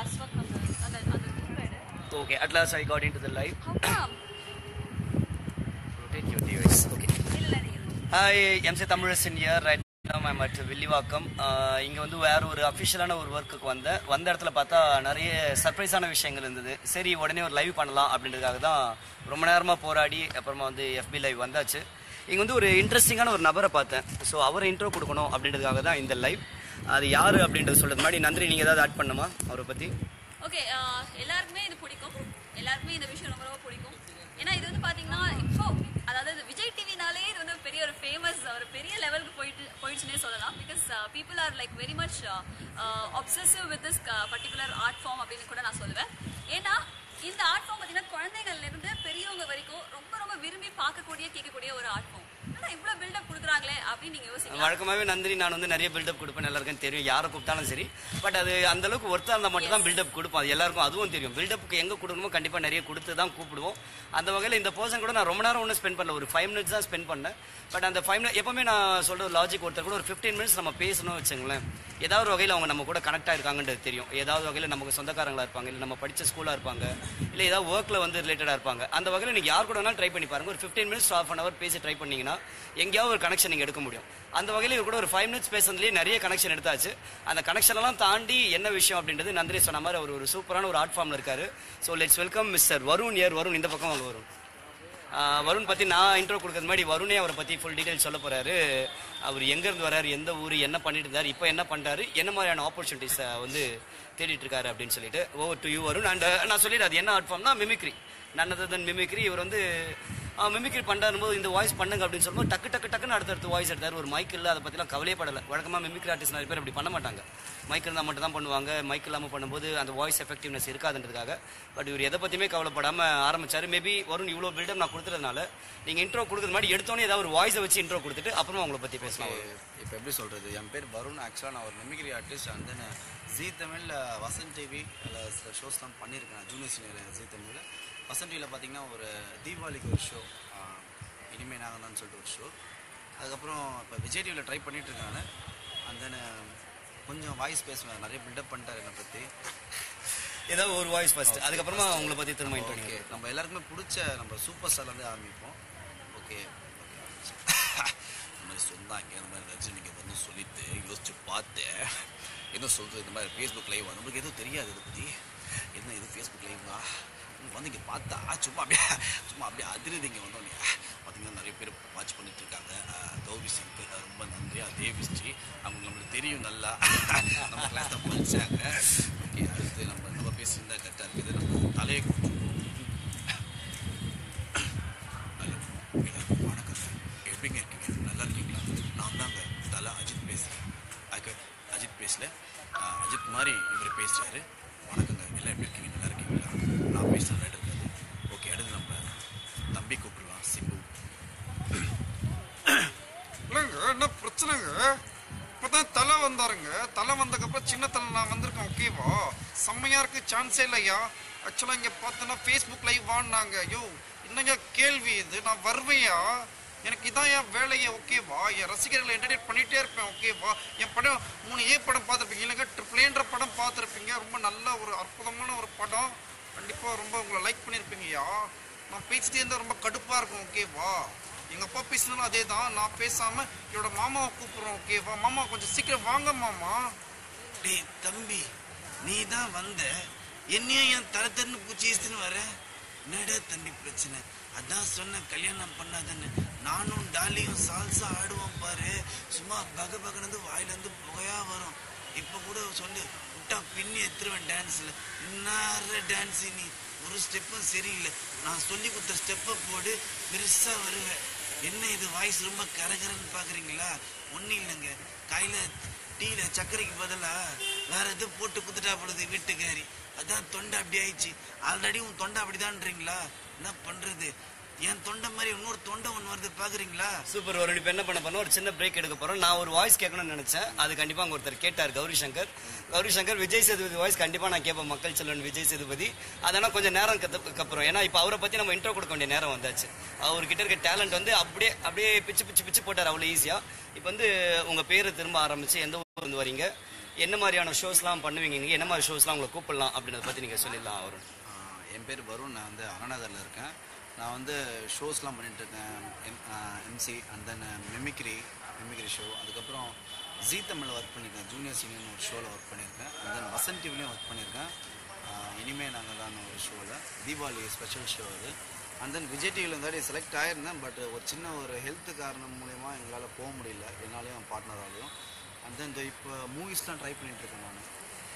last work on the on the on the book read. Okay, at last I got into the live. How come? Rotate your device. Okay. இல்ல நீங்க hi MC Tamilarasan here right I'm at Villivakkam இங்கே வந்து வேற ஒரு அஃபிஷியலான ஒரு ஒர்க்குக்கு வந்தேன் வந்த இடத்துல பார்த்தா நிறைய சர்ப்ரைஸான விஷயங்கள் இருந்தது சரி உடனே ஒரு லைவ் பண்ணலாம் அப்படின்றதுக்காக தான் ரொம்ப நேரமாக போராடி அப்புறமா வந்து எஃபி லைவ் வந்தாச்சு இங்கே வந்து ஒரு இன்ட்ரெஸ்டிங்கான ஒரு நபரை பார்த்தேன் ஸோ அவரை இன்ட்ரோ கொடுக்கணும் அப்படின்றதுக்காக தான் இந்த லைவ் அது யார் அப்படின்றது சொல்கிறது முன்னாடி நன்றி நீங்கள் ஏதாவது ஆட் பண்ணுமா அவரை பற்றி ஓகே எல்லாருக்குமே இது பிடிக்கும் எல்லாருக்குமே இந்த விஷயம் ரொம்ப ரொம்ப பிடிக்கும் ஏன்னா இது வந்து பாத்தீங்கன்னா இப்போ அதாவது இது விஜய் டிவினாலே இது வந்து பெரிய ஒரு ஃபேமஸ் ஒரு பெரிய லெவலுக்கு போயிட்டு போயிடுச்சுனே சொல்லலாம் because people are like very much obsessive with this particular art form அப்படின்னு கூட நான் சொல்லுவேன் ஏன்னா இந்த ஆர்ட் ஃபார்ம் பார்த்தீங்கன்னா குழந்தைகள்ல இருந்து பெரியவங்க வரைக்கும் ரொம்ப ரொம்ப விரும்பி பார்க்கக்கூடிய கேட்கக்கூடிய ஒரு ஆர்ட் ஃபார்ம் ஆனா இவ்வளவு பில்டப் கொடுக்குறாங்களே அப்படின்னு நீங்க யோசிக்கலாம் வழக்கமாகவே நந்தினி நான் வந்து நிறைய பில்டப் கொடுப்பேன் எல்லாருக்கும் தெரியும் யாரை கூப்பிட்டாலும் சரி பட் அது அந்த அளவுக்கு ஒர்த்தாக இருந்தால் மட்டும் தான் பில்டப் கொடுப்போம் அது எல்லாருக்கும் அதுவும் தெரியும் பில்டப்புக்கு எங்கே கொடுக்கணுமோ கண்டிப்பாக நிறைய கொடுத்து தான் கூப்பிடுவோம் அந்த வகையில் இந்த பர்சன் கூட நான் ரொம்ப நேரம் ஒன்றும் ஸ்பெண்ட் பண்ணல ஒரு ஃபைவ் மினிட்ஸ் தான் ஸ்பெண்ட் பண்ணேன் பட் அந்த ஃபைவ் மினிட் எப்பவுமே நான் சொல்கிற லாஜிக் ஒருத்தர் கூட ஒரு ஃபிஃப்டீன் மினிட்ஸ் நம்ம பேசணும் வச்சுங்களேன் ஏதாவது ஒரு வகையில் அவங்க நம்ம கூட கனெக்ட் ஆயிருக்காங்கன்றது தெரியும் ஏதாவது வகையில் நமக்கு சொந்தக்காரங்களா இருப்பாங்க இல்லை நம்ம படித்த ஸ்கூலாக இருப்பாங்க இல்லை ஏதாவது ஒர்க்கில் வந்து ரிலேட்டடாக இருப்பாங்க அந்த வகையில் நீங்கள் யார் கூட வேணாலும் ட்ரை பண்ணி பாருங்க ஒரு fifteen minutes of an hour பேசி ட்ரை பண்ணீங்கன்னா எங்கேயாவது ஒரு கனெக்ஷன் நீங்கள் எடுக்க முடியும் அந்த வகையில் இவர் கூட ஒரு ஃபைவ் மினிட்ஸ் பேசுறதுலேயே நிறைய கனெக்ஷன் எடுத்தாச்சு அந்த கனெக்ஷன் எல்லாம் தாண்டி என்ன விஷயம் அப்படின்றது நந்தினி சொன்ன மாதிரி அவர் ஒரு சூப்பரான ஒரு ஆர்ட் ஃபார்மில் இருக்காரு so let's welcome mister Varun here Varun இந்த பக்கம் வாங்க வரும் ஆஹ் வருண் பற்றி நான் இன்ட்ரோ கொடுக்கறது முன்னாடி வருணே அவரை பற்றி ஃபுல் டீடைல் சொல்ல போகிறாரு அவர் எங்கேருந்து வராரு எந்த ஊர் என்ன பண்ணிட்டு இருந்தார் இப்போ என்ன பண்ணுறாரு என்ன மாதிரியான ஆப்பர்ச்சுனிட்டிஸை வந்து தேடிட்டு இருக்காரு அப்படின்னு சொல்லிட்டு over to you Varun and நான் சொல்லிடுறேன் அது என்ன ஆர்ட் ஃபார்ம்னா mimicry none other than mimicry இவர் வந்து மிமிக்ரி பண்ணுறாரு போது இந்த வாய்ஸ் பண்ணுங்க அப்படின்னு சொல்லும்போது டக்கு டக்கு டக்குன்னு அடுத்தடுத்து வாய்ஸ் எடுத்தார் ஒரு மைக் இல்லை அதை பற்றிலாம் கவலையே படலை வழக்கமாக மிமிக்ரி ஆர்டிஸ்ட் நிறைய பேர் அப்படி பண்ண மாட்டாங்க மைக் இருந்தால் மட்டும் தான் பண்ணுவாங்க மைக் இல்லாமல் பண்ணும்போது அந்த வாய்ஸ் எஃபெக்டிவ்னஸ் இருக்காதுன்றதுக்காக பட் இவர் எதை பற்றியுமே கவலைப்படாமல் ஆரம்பிச்சார் மேபி வருண் இவ்வளோ பில்டப் நான் கொடுத்ததுனால நீங்கள் இன்ட்ரோ கொடுக்குறது மாதிரி எடுத்தோன்னே ஏதாவது ஒரு வாய்ஸை வச்சு இன்ட்ரோ கொடுத்துட்டு அப்புறமா உங்களை பற்றி பேசலாம் இப்போ எப்படி சொல்கிறது என் பேர் வருண் ஆக்சுவலாக நான் ஒரு mimicry artist and then Zee தமிழில் வசந்த் டிவி அதில் சில ஷோஸ்லாம் பண்ணியிருக்கேன் ஜூனியர் சீனியர் ஜி தமிழில் வசந்த் டிவியில் பார்த்தீங்கன்னா ஒரு தீபாவளிக்கு ஒரு ஷோ இனிமே நாங்கள் தான் சொல்லிட்டு ஒரு ஷோ அதுக்கப்புறம் இப்போ விஜய் டிவியில் ட்ரை பண்ணிட்டு இருக்காங்க அண்ட் தென் கொஞ்சம் வாய்ஸ் பேசுவேன் நிறைய பில்டப் பண்ணிட்டார் என்னை பற்றி ஏதாவது ஒரு வாய்ஸ் ஃபர்ஸ்ட் அதுக்கப்புறமா உங்களை பற்றி திரும்ப ஓகே இன்ட்ரோ நம்ம எல்லாருக்குமே பிடிச்ச நம்ம சூப்பர் ஸ்டார்லேருந்து ஆரம்பிப்போம் ஓகே இந்த மாதிரி சொன்னாங்க இந்த மாதிரி ஏதாச்சும் நீங்கள் வந்து சொல்லிட்டு யோசிச்சு பார்த்தேன் என்ன சொல்கிறது இந்த மாதிரி ஃபேஸ்புக் லைவ் நம்மளுக்கு எதுவும் தெரியாது இதை பற்றி என்ன இது ஃபேஸ்புக் லைவா வந்து இங்கே பார்த்தா சும்மா அப்படியே சும்மா அப்படியே அதிருது இங்கே வந்தோடனே பார்த்தீங்கன்னா நிறைய பேர் வாட்ச் பண்ணிட்டு இருக்காங்க அஹ் கௌரி சங்கர் அஹ் ரொம்ப நன்றி அதே விஸ்ட்ரி அவங்க நம்மளுக்கு தெரியும் நல்லா நம்ம கிளாஸ் தான் படிச்சாங்க ஓகே அடுத்து நம்ம நம்ம பேசியிருந்தா கரெக்டாக இருக்குது நம்ம தலையை கொஞ்சம் ஹலோ எல்லாருக்கும் வணக்கம் எப்படிங்க இருக்கீங்க நல்லா இருக்கீங்களா நான் தாங்க தலை அஜித் பேசுகிறேன் அதுக்கு அஜித் பேசல ஆஹ் அஜித் மாதிரி இவர் பேசுகிறாரு வணக்கங்க எல்லாம் எப்படி இருக்கீங்க நல்லா இருக்கீங்களா நான் பேசுகிறேன் ரைட் இருக்காது ஓகே அடுத்து நம்ம தம்பி கூப்பிடலாம் சிம்பு இல்லைங்க என்ன பிரச்சனைங்க இப்பதான் தலை வந்தாருங்க தலை வந்ததுக்கப்புறம் சின்ன தலை நான் வந்திருக்கேன் ஓகேவா செம்மையா இருக்கு சான்ஸே இல்லையா ஆக்சுவலாக இங்கே பார்த்தோன்னா ஃபேஸ்புக் லைவ் வாடினாங்க ஐயோ என்னங்க கேள்வி இது நான் வருவேயா எனக்கு இதான் என் வேலையை ஓகேவா என் ரசிகர்களை என்டர்டெயின் பண்ணிட்டே இருப்பேன் ஓகேவா என் படம் மூணு ஏ படம் பார்த்துருப்பீங்க இல்லைங்க ட்ரிபிளேன்ற படம் பார்த்துருப்பீங்க ரொம்ப நல்ல ஒரு அற்புதமான ஒரு படம் கண்டிப்பாக ரொம்ப உங்களை லைக் பண்ணியிருப்பீங்கய்யா நான் பேசிட்டே இருந்தால் ரொம்ப கடுப்பாக இருக்கும் ஓகேவா எங்க அப்பா பேசினாலும் அதே தான் நான் பேசாம என்னோட மாமாவை கூப்பிடுறோம் ஓகேவா மாமா கொஞ்சம் சீக்கிரம் வாங்க மாமா டேய் தம்பி நீ தான் வந்த என்னையும் என் தர தரன்னு பூச்சி ஏசுன்னு வர என்னடா தம்பி பிரச்சனை அதான் சொன்ன கல்யாணம் பண்ணாதன்னு நானும் டாலியும் சால்சா ஆடுவோம் பாரு சும்மா பக பகனது வாயிலேருந்து புகையா வரும் இப்போ கூட சொல்லு விட்டா பின்னி எடுத்துருவேன் டான்ஸில் என்ன டான்ஸ் நீ ஒரு ஸ்டெப்பும் சரியில்லை நான் சொல்லி கொடுத்த ஸ்டெப்பை போடு பெருசாக வருவேன் என்ன இது வாய்ஸ் ரொம்ப கரகரன்னு பார்க்குறீங்களா ஒன்றும் இல்லைங்க காலையில் டீயில் சர்க்கரைக்கு பதிலாக வேற எது போட்டு குத்துட்டா போடுது வீட்டுக்காரி அதான் தொண்டை அப்படி ஆயிடுச்சு ஆல்ரெடி உன் தொண்டை அப்படிதான்றீங்களா என்ன பண்ணுறது என் தொண்டை மாதிரி இன்னொரு தொண்டை ஒன்று வருது பார்க்குறீங்களா சூப்பர் ஒரு இப்போ என்ன பண்ண போறோம் ஒரு சின்ன பிரேக் எடுக்க போறோம் நான் ஒரு வாய்ஸ் கேட்கணும்னு நினைச்சேன் அது கண்டிப்பா அங்க ஒருத்தர் கேட்டார் கௌரி சங்கர் கௌரி சங்கர் விஜய் சேதுபதி வாய்ஸ் கண்டிப்பா நான் கேட்பேன் மக்கள் செல்வன் விஜய் சேதுபதி அதெல்லாம் கொஞ்சம் நேரம் கத்து அப்புறம் ஏன்னா இப்போ அவரை பத்தி நம்ம இன்ட்ரோ கொடுக்க வேண்டிய நேரம் வந்தாச்சு அவர்கிட்ட இருக்க டேலண்ட் வந்து அப்படியே அப்படியே பிச்சு பிச்சு பிச்சு போட்டார் அவ்வளோ ஈஸியா இப்போ வந்து உங்க பேரை திரும்ப ஆரம்பிச்சு எந்த ஊர்ல இருந்து வரீங்க என்ன மாதிரியான ஷோஸ்லாம் பண்ணுவீங்க நீங்கள் என்ன மாதிரி ஷோஸ்லாம் உங்களை கூப்பிடலாம் அப்படின்றத பற்றி நீங்கள் சொல்லிடலாம் அவரும் ஆஹ் என் பேர் வருண் நான் வந்து அண்ணாநகரில் இருக்கேன் நான் வந்து ஷோஸ்லாம் பண்ணிட்டு இருக்கேன் M MC and then mimicry mimicry show அதுக்கப்புறம் ஜீ தமிழில் ஒர்க் பண்ணியிருக்கேன் ஜூனியர் சீனியர்னு ஒரு ஷோவில் ஒர்க் பண்ணியிருக்கேன் அண்ட் தென் வசந்த் டிவிலையும் ஒர்க் பண்ணியிருக்கேன் ஆஹ் இனிமே நாங்கள் தான் ஒரு ஷோவில் தீபாவளி ஸ்பெஷல் ஷோ அது அண்ட் தென் விஜய் டிவியில் இருந்தாடி செலக்ட் ஆயிருந்தேன் பட் ஒரு சின்ன ஒரு ஹெல்த் காரணம் மூலயமா எங்களால் போக முடியல என்னாலையும் பார்ட்னராலையும் அண்ட் தென் இப்போ மூவிஸ்லாம் ட்ரை பண்ணிட்டு இருக்கேன் நான்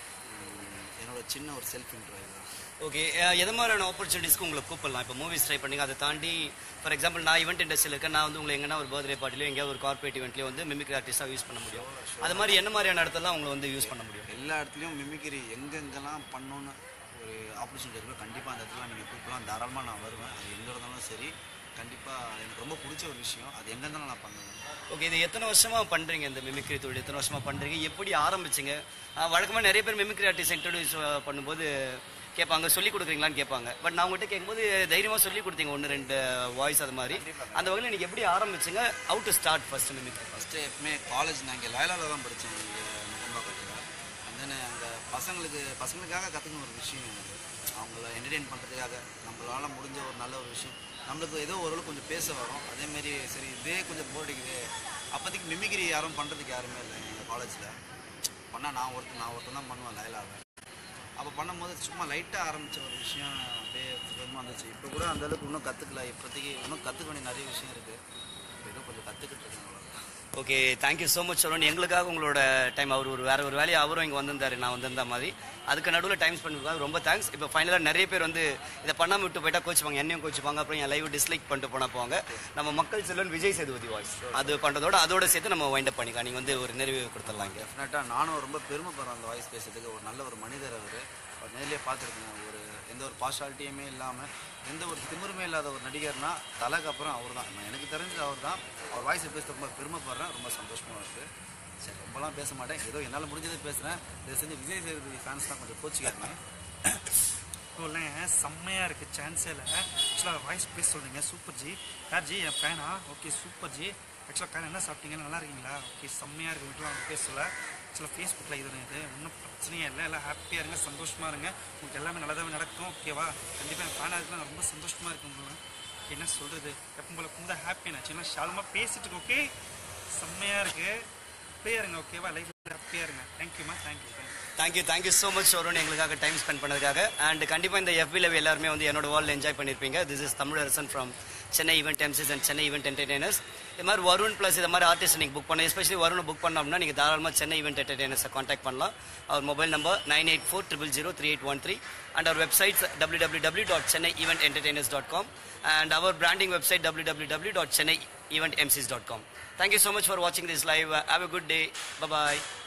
என்னோட சின்ன ஒரு செல்ஃப் இன்ட்ரோ இது ஓகே எது மாதிரியான ஆப்பர்ச்சுனிட்டிஸ்க்கு உங்களை கூப்பிடலாம் இப்போ மூவிஸ் ட்ரை பண்ணீங்க அதை தாண்டி ஃபார் எக்ஸாம்பிள் நான் ஈவெண்ட் இண்டஸ்ட்ரியில் இருக்கேன் நான் வந்து உங்களை எங்கன்னா ஒரு பர்த்டே பார்ட்டிலையோ எங்கேயாவது ஒரு கார்பரேட் ஈவெண்ட்லையோ வந்து மிமிக்ரி ஆர்டிஸ்டாக யூஸ் பண்ண முடியும் அது மாதிரி என்ன மாதிரியான இடத்துல உங்களை வந்து யூஸ் பண்ண முடியும் எல்லா இடத்துலையும் மிமிக்ரி எங்கெங்கெல்லாம் பண்ணணும்னு ஒரு ஆப்பர்ச்சுனிட்டி இருக்கோ கண்டிப்பாக அந்த இடத்துல நீங்கள் கூப்பிடலாம் தாராளமாக நான் வருவேன் அது எங்கே இருந்தாலும் சரி கண்டிப்பாக எனக்கு ரொம்ப பிடிச்ச ஒரு விஷயம் அது எங்கே இருந்தாலும் நான் பண்ணுவேன் ஓகே இது எத்தனை வருஷமா பண்றீங்க இந்த மிமிக்ரி தொழில் எத்தனை வருஷமா பண்றீங்க எப்படி ஆரம்பிச்சீங்க ஆஹ் வழக்கமா நிறைய பேர் மிமிக்ரி ஆர்டிஸ்ட் இன்ட்ரடியூஸ் பண்ணும்போது கேட்பாங்க சொல்லி கொடுக்குறீங்களான்னு கேட்பாங்க பட் நான் உங்கள்கிட்ட கேட்கும்போது தைரியமா சொல்லி கொடுத்தீங்க ஒன்று ரெண்டு வாய்ஸ் அது மாதிரி அந்த வகையில் நீங்கள் எப்படி ஆரம்பிச்சீங்க out to start first mimicry first எப்பவுமே காலேஜ் நான் இங்கே லயலாவில் தான் படித்தேன் இங்கே நுங்கம்பாக்கத்தில் அண்ட் தென் அங்கே பசங்களுக்கு பசங்களுக்காக கற்றுக்கணும் ஒரு விஷயம் எனக்கு அவங்கள என்டர்டெயின் பண்ணுறதுக்காக நம்மளால முடிஞ்ச ஒரு நல்ல ஒரு விஷயம் நம்மளுக்கு ஏதோ ஓரளவுக்கு கொஞ்சம் பேச வரும் அதேமாரி சரி இதே கொஞ்சம் போர் அடிக்குது அப்போதைக்கு மிமிக்ரி யாரும் பண்ணுறதுக்கு யாருமே இல்லை எங்கள் காலேஜில் பண்ணால் நான் ஒருத்தன் நான் ஒருத்தன் தான் பண்ணுவேன் லயலாவை அப்போ பண்ணும்போது சும்மா லைட்டாக ஆரம்பித்த ஒரு விஷயம் அப்படியே சுகமாக இருந்துச்சு இப்போ கூட அந்த அளவுக்கு இன்னும் கற்றுக்கல இப்போதைக்கு இன்னும் கற்றுக்க வேண்டிய நிறைய விஷயம் இருக்குது இப்போ ஏதோ கொஞ்சம் கற்றுக்கிட்டு இருக்கேன் அவ்வளோதான் okay thank you so much Saravan எங்களுக்காக உங்களோட டைம் அவர் ஒரு வேற ஒரு வேலையை அவரும் இங்கே வந்திருந்தாரு நான் வந்திருந்த மாதிரி அதுக்கு நடுவில் டைம் ஸ்பெண்ட் பண்ணுவாங்க ரொம்ப தேங்க்ஸ் இப்போ ஃபைனலாக நிறைய பேர் வந்து இதை பண்ணாமல் விட்டு போயிட்டா கோச்சுப்பாங்க என்னையும் கோச்சுப்பாங்க அப்புறம் என் லைவ் டிஸ்லைக் பண்ணிட்டு போனால் போவாங்க நம்ம மக்கள் செல்வன் விஜய் சேதுபதி வாய்ஸ் அது பண்ணுறதோட அதோட சேர்த்து நம்ம வைண்ட் அப் பண்ணிக்கலாம் நீங்கள் வந்து ஒரு நிறைவு கொடுத்துடலாம் இங்கே டெஃபினட்டாக நானும் ரொம்ப பெருமைப்படுறேன் அந்த வாய்ஸ் பேசுறதுக்கு ஒரு நல்ல ஒரு மனிதர் அவர் அவர் நேர்லேயே பார்த்துருக்கேன் ஒரு எந்த ஒரு பார்ஷாலிட்டியுமே இல்லாமல் எந்த ஒரு திமிருமே இல்லாத ஒரு நடிகர்னா தலைக்கு அப்புறம் அவர் தான் எனக்கு தெரிஞ்சது அவர் தான் அவர் வாய்ஸை பேச ரொம்ப பெருமைப்படுறேன் ரொம்ப சந்தோஷமாக இருக்குது சரி ரொம்பலாம் பேச மாட்டேன் ஏதோ என்னால் முடிஞ்சதை பேசுகிறேன் இதை செஞ்சு விஜய் சேதுபதி ஃபேன்ஸ் தான் கொஞ்சம் கோச்சிக்காங்க இல்லைங்க செம்மையாக இருக்குது சான்ஸே இல்லை ஆக்சுவலாக வாய்ஸ் பேச சொல்கிறீங்க சூப்பர் ஜி யார் ஜி என் ஃபேனா ஓகே சூப்பர் ஜி ஆக்சுவலாக ஃபேன் என்ன சாப்பிட்டீங்க நல்லா இருக்கீங்களா ஓகே செம்மையாக இருக்கு வீட்டில் அவங்க பேச சொல்ல ஆக்சுவலாக ஃபேஸ்புக்கில் இது இது ஒன்றும் பிரச்சனையே இல்லை எல்லாம் ஹாப்பியாக இருங்க சந்தோஷமாக இருங்க உங்களுக்கு எல்லாமே நல்லதாகவே நடக்கும் ஓகேவா கண்டிப்பாக என் ஃபேனாக இருக்குன்னா நான் ரொம்ப சந்தோஷமாக இருக்கும் உங்களுக்கு என்ன சொல்கிறது எப்போ போல கும்பதா ஹாப்பி நான் சின்ன ஷாலமாக பேசிட்டு இருக்கேன் ஓகே செம்மையாக இருக்குது ஹாப்பியாக இருங்க ஓகேவா லைஃப்பில் ஹாப்பியாக இருங்க தேங்க்யூமா thank you thank you thank you thank you so much ஷோரூன் எங்களுக்காக டைம் ஸ்பெண்ட் பண்ணதுக்காக அண்ட் கண்டிப்பாக இந்த எஃபி லவ் எல்லாருமே வந்து என்னோட வால் என்ஜாய் பண்ணியிருப்பீங்க this is Tamilarasan from Chennai event MCs and Chennai event entertainers இது மாதிரி வருண் ப்ளஸ் இது மாதிரி ஆர்டிஸ்ட் நீங்கள் புக் பண்ண எஸ்பெஷலி வருண் புக் பண்ணோம்னா நீங்கள் தாராளமாக சென்னை ஈவெண்ட் என்டர்டைனர்ஸை காண்டாக்ட் பண்ணலாம் our mobile number nine eight four triple zero three eight one three and our websites W W W dot Chennai event entertainers dot com and our branding website W W W dot Chennai event MCs dot com thank you so much for வாட்சிங் this live have a good day bye bye